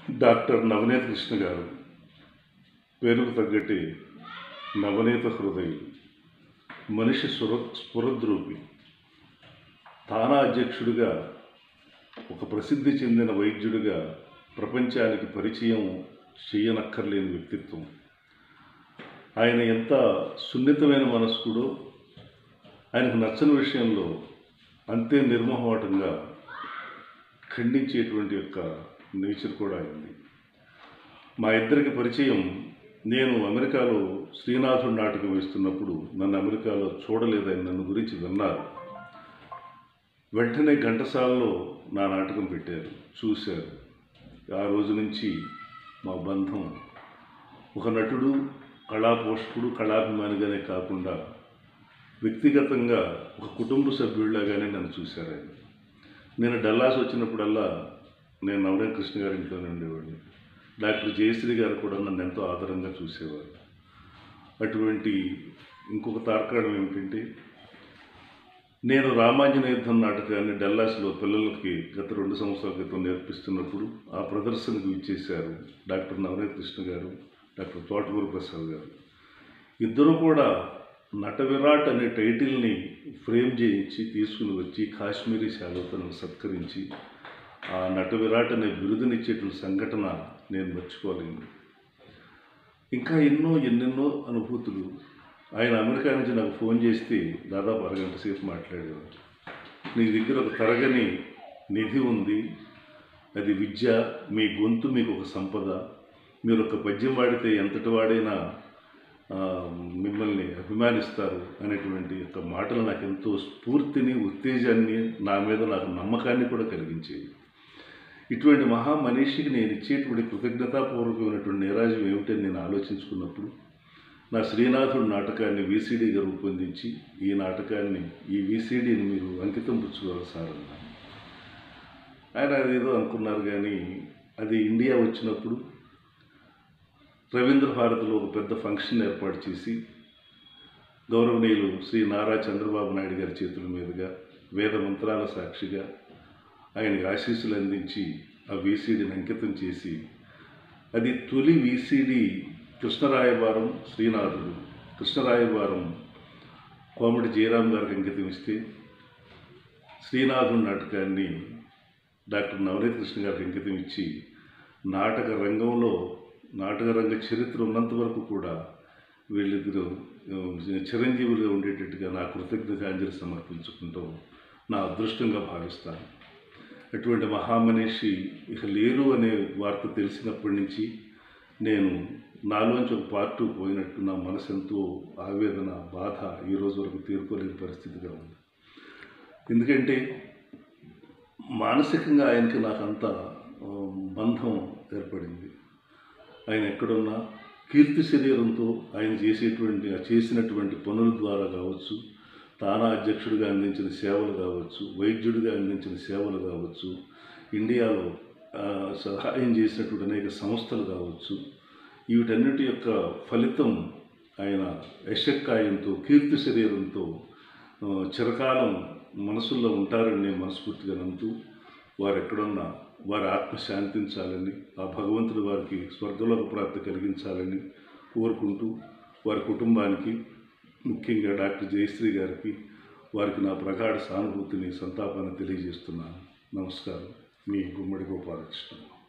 doctor నవనీత కృష్ణ గారు పేరుకు తగ్గట్టి నవనీత హృదయం మనిషి సుర స్ఫురద్రూపి తానా అధ్యక్షుడిగా ఒక ప్రసిద్ధి చెందిన వైద్యుడిగా ప్రపంచానికి పరిచయం చేయనక్కర్లేని వ్యక్తిత్వం ఆయన ఎంత సున్నితమైన మనస్కుడో ఆయనకు నచ్చని విషయంలో అంతే నిర్మోహమాటంగా ఖండించేటువంటి యొక్క నేచర్ కూడా అయింది మా ఇద్దరికి పరిచయం నేను అమెరికాలో శ్రీనాథుడు నాటకం వేస్తున్నప్పుడు నన్ను అమెరికాలో చూడలేదని నన్ను గురించి విన్నారు వెంటనే ఘంటసాలలో నా నాటకం పెట్టారు చూశారు ఆ రోజు నుంచి మా బంధం ఒక నటుడు కళాపోషకుడు కళాభిమానిగానే కాకుండా వ్యక్తిగతంగా ఒక కుటుంబ సభ్యుడిలాగానే నన్ను చూశారు ఆయన నేను డల్లాస్ వచ్చినప్పుడల్లా నేను నవరేం కృష్ణ గారి ఇంట్లోనే ఉండేవాడిని డాక్టర్ జయశ్రీ గారు కూడా నన్ను ఎంతో ఆదరంగా చూసేవారు అటువంటి ఇంకొక తార్కాణం ఏమిటంటే నేను రామాంజన యుద్ధం నాటకాన్ని డల్లాస్లో పిల్లలకి గత రెండు సంవత్సరాల క్రితం నేర్పిస్తున్నప్పుడు ఆ ప్రదర్శనకు ఇచ్చేశారు డాక్టర్ నవనీత కృష్ణ గారు డాక్టర్ తోటకూరు ప్రసాద్ గారు ఇద్దరు కూడా నట విరాట్ అనే టైటిల్ని ఫ్రేమ్ చేయించి తీసుకుని వచ్చి కాశ్మీరీ శాలతో నన్ను సత్కరించి ఆ నట విరాట్ అనే బిరుదునిచ్చేటువంటి సంఘటన నేను మర్చిపోలేను ఇంకా ఎన్నో ఎన్నెన్నో అనుభూతులు ఆయన అమెరికా నుంచి నాకు ఫోన్ చేస్తే దాదాపు అరగంట సేపు మాట్లాడేవారు నీ దగ్గర ఒక తరగని నిధి ఉంది అది విద్య మీ గొంతు మీకు ఒక సంపద మీరు ఒక పద్యం వాడితే ఎంతటి వాడైనా ఆ, మిమ్మల్ని అభిమానిస్తారు అనేటువంటి యొక్క మాటలు నాకు ఎంతో స్ఫూర్తిని ఉత్తేజాన్ని నా మీద నాకు నమ్మకాన్ని కూడా కలిగించేవి ఇటువంటి మహా మనీషికి నేను ఇచ్చేటువంటి కృతజ్ఞతాపూర్వకమైనటువంటి నీరాజం ఏమిటని నేను ఆలోచించుకున్నప్పుడు నా శ్రీనాథుడు నాటకాన్ని వీసీడీగా రూపొందించి ఈ నాటకాన్ని ఈ వీసీడీని మీరు అంకితం పుచ్చుకోవాలి సార్ అన్నాను ఆయన అదేదో అనుకున్నారు కానీ అది ఇండియా వచ్చినప్పుడు రవీంద్ర భారతిలో ఒక పెద్ద ఫంక్షన్ ఏర్పాటు చేసి గౌరవనీయులు శ్రీ నారా చంద్రబాబు నాయుడు గారి చేతుల మీదుగా వేద మంత్రాల సాక్షిగా ఆయనకి ఆశీస్సులు అందించి ఆ వీసీడీని అంకితం చేసి అది తొలి వీసీడీ కృష్ణరాయవారం శ్రీనాథుడు కృష్ణరాయవారం కోమటి జయరాం గారికి అంకితం ఇస్తే శ్రీనాథుడు నాటకాన్ని డాక్టర్ నవనీత కృష్ణ గారికి అంకితం ఇచ్చి నాటక రంగంలో నాటక రంగ చరిత్ర ఉన్నంత వరకు కూడా వీళ్ళిద్దరూ ఆ, చిరంజీవులుగా ఉండేటట్టుగా నా కృతజ్ఞతాంజలి సమర్పించుకుంటూ నా అదృష్టంగా భావిస్తాను అటువంటి మహామనిషి ఇక లేరు అనే వార్త తెలిసినప్పటి నుంచి నేను నాలోంచి ఒక పార్ట్ పోయినట్టు నా మనసు ఎంతో ఆవేదన బాధ ఈ రోజు వరకు తీరుకోలేని పరిస్థితిగా ఉంది ఎందుకంటే మానసికంగా ఆయనకి నాకు అంత ఆ, బంధం ఏర్పడింది ఆయన ఎక్కడున్నా కీర్తి శరీరంతో ఆయన చేసేటువంటి చేసినటువంటి పనుల ద్వారా కావచ్చు తానా అధ్యక్షుడిగా అందించిన సేవలు కావచ్చు వైద్యుడిగా అందించిన సేవలు కావచ్చు ఇండియాలో ఆ, సహాయం చేసినటువంటి అనేక సంస్థలు కావచ్చు వీటన్నిటి యొక్క ఫలితం ఆయన యశక్కాయంతో కీర్తి శరీరంతో ఆ, చిరకాలం మనసుల్లో ఉంటారని నేను మనస్ఫూర్తిగా నమ్ముతూ వారు ఎక్కడున్నా వారి ఆత్మ శాంతించాలని ఆ భగవంతుడు వారికి స్వర్గలోక ప్రాప్తి కలిగించాలని కోరుకుంటూ వారి కుటుంబానికి ముఖ్యంగా డాక్టర్ జయశ్రీ గారికి వారికి నా ప్రగాఢ సానుభూతిని సంతాపాన్ని తెలియజేస్తున్నాను నమస్కారం మీ గుమ్మడి గోపాలకృష్ణ